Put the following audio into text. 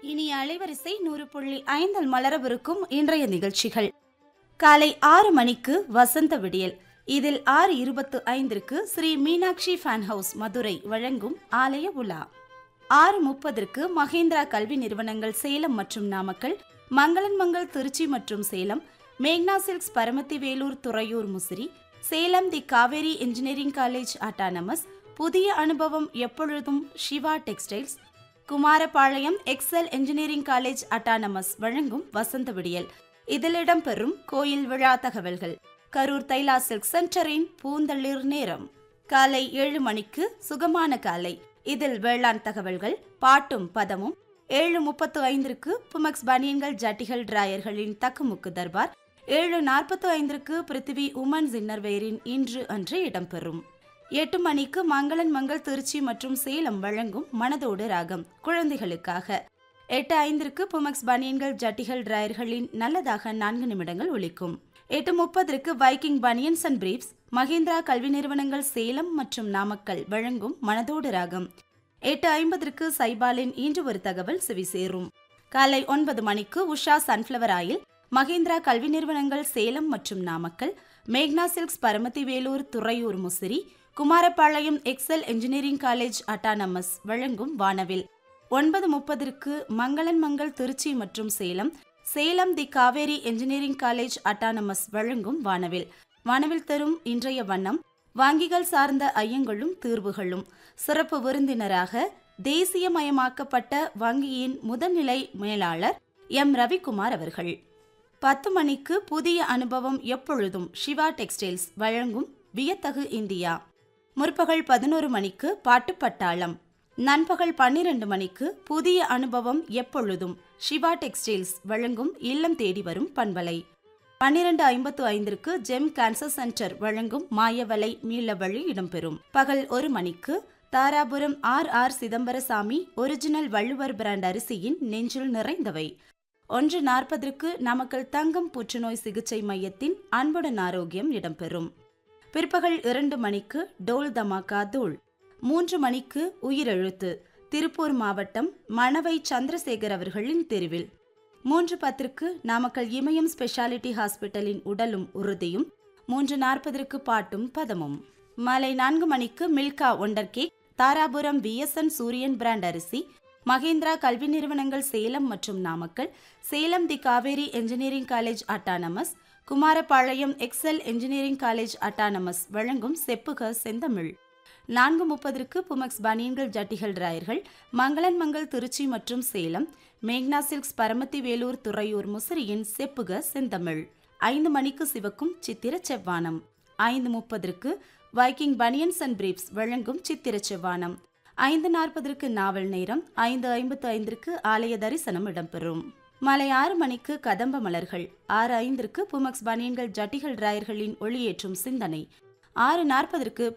இனிய அலைவரிசை நூறு புள்ளி ஐந்தில் மலரவிருக்கும் இன்றைய நிகழ்ச்சிகள் காலை ஆறு மணிக்கு வசந்த விடியல் இதில் ஆறு இருபத்து ஐந்திற்கு ஸ்ரீ மீனாட்சி ஃபேன் ஹவுஸ் மதுரை வழங்கும் ஆலய உலா ஆறு முப்பதற்கு மகேந்திரா கல்வி நிறுவனங்கள் சேலம் மற்றும் நாமக்கல் மங்களன் மங்கள் திருச்சி மற்றும் Salem Magna silks Paramathi Velur Thuraiyur Musiri Salem the Kaveri engineering college autonomous புதிய அனுபவம் எப்பொழுதும் Siva textiles Kumarapalayam Excel engineering college autonomous வழங்கும் வசந்த விடியல் இதில் இடம்பெறும் கோயில் விழா தகவல்கள் கரூர் தைலா சில்க் சென்டரின் பூந்தளிர் நேரம் காலை ஏழு மணிக்கு சுகமான காலை இதில் வேளாண் தகவல்கள் பாட்டும் பதமும் ஏழு முப்பத்து ஐந்திற்கு புமக்ஸ் பனியன்கள் ஜட்டிகள் டிராயர்களின் தக்குமுக்கு தர்பார் ஏழு நாற்பத்து ஐந்திற்கு பிருத்திவி உமன்ஸ் இன்னர்வேரின் இன்று அன்று இடம்பெறும் எட்டு மணிக்கு மங்களன் மங்கள் திருச்சி மற்றும் சேலம் வழங்கும் மனதோடு ராகம் குழந்தைகளுக்காக எட்டு ஐந்திற்கு புமக்ஸ் பனியன்கள் ஜட்டிகள் டிராயர்களின் நல்லதாக நான்கு நிமிடங்கள் ஒலிக்கும் எட்டு முப்பதற்கு Viking banians and briefs Mahendra கல்வி நிறுவனங்கள் சேலம் மற்றும் நாமக்கல் வழங்கும் மனதோடு ராகம் எட்டு ஐம்பதற்கு சைபாலின் இன்று ஒரு தகவல் செவி சேரும் காலை ஒன்பது மணிக்கு உஷா சன்ஃப்ளவர் ஆயில் மகேந்திரா கல்வி நிறுவனங்கள் சேலம் மற்றும் Namakkal Magna silks Paramathi Velur Thuraiyur Musiri Kumarapalayam Excel engineering college autonomous வழங்கும் வானவில் ஒன்பது முப்பதற்கு மங்களன் மங்கள் திருச்சி மற்றும் Salem Salem the Kaveri engineering college autonomous வழங்கும் வானவில் வானவில் தரும் இன்றைய வண்ணம் வங்கிகள் சார்ந்த ஐயங்களும் தீர்வுகளும் சிறப்பு விருந்தினராக தேசியமயமாக்கப்பட்ட வங்கியின் முதல்நிலை மேலாளர் எம் ரவிக்குமார் அவர்கள் பத்து மணிக்கு புதிய அனுபவம் எப்பொழுதும் சிவா டெக்ஸ்டைல்ஸ் வழங்கும் வியத்தகு இந்தியா முற்பகல் பதினோரு மணிக்கு பாட்டுப்பட்டாளம் நண்பகல் பன்னிரண்டு மணிக்கு புதிய அனுபவம் எப்பொழுதும் சிவா டெக்ஸ்டைல்ஸ் வழங்கும் இல்லம் தேடி வரும் பண்பலை பன்னிரண்டு ஐம்பத்து ஐந்திற்கு ஜெம் கேன்சர் சென்டர் வழங்கும் மாயவலை மீளவழி இடம்பெறும் பகல் ஒரு மணிக்கு Dharapuram R R Chidambarasamy original Valluvar brand அரிசியின் நெஞ்சில் நிறைந்தவை ஒன்று நாற்பதற்கு நமக்கள் தங்கம் புற்றுநோய் சிகிச்சை மையத்தின் அன்புடன் ஆரோக்கியம் இடம்பெறும் பிற்பகல் இரண்டு மணிக்கு டோல் தமாகா தூள் மூன்று மணிக்கு உயிரெழுத்து திருப்பூர் மாவட்டம் மணவை சந்திரசேகர் அவர்களின் தெருவில் மூன்று பத்திற்கு நாமக்கல் இமயம் ஸ்பெஷாலிட்டி ஹாஸ்பிட்டலின் உடலும் உறுதியும் மூன்று நாற்பதற்கு பாட்டும் பதமும் மாலை நான்கு மணிக்கு Milka wonder cake Dharapuram VSN Suriyan brand அரிசி மகேந்திரா கல்வி நிறுவனங்கள் சேலம் மற்றும் Namakkal Salem the Kaveri engineering college autonomous Kumarapalayam Excel engineering college autonomous வழங்கும் செப்புக செந்தமிழ் நான்கு முப்பதற்கு புமக்ஸ் பனியன்கள் ஜட்டிகள் ராயர்கள் மங்களன் மங்கள் திருச்சி மற்றும் சேலம் மேக்னா சில்க்ஸ் பரமத்தி வேலூர் துறையூர் முசிறியின் செப்புக செந்தமிழ் ஐந்து மணிக்கு சிவக்கும் சித்திர செவ்வானம் ஐந்து முப்பதற்கு வைக்கிங் பனியன்ஸ் அண்ட் பிரீப்ஸ் வழங்கும் சித்திர செவ்வானம் ஐந்து நாற்பதற்கு நாவல் நேரம் ஐந்து ஐம்பத்து ஐந்திற்கு ஆலய தரிசனம் இடம்பெறும் மாலை ஆறு மணிக்கு கதம்ப மலர்கள் ஆறு ஐந்திற்கு புமக்ஸ் பனியன்கள் ஜட்டிகள் ராயர்களின் ஒளியேற்றும் சிந்தனை ஆறு நாற்பதற்கு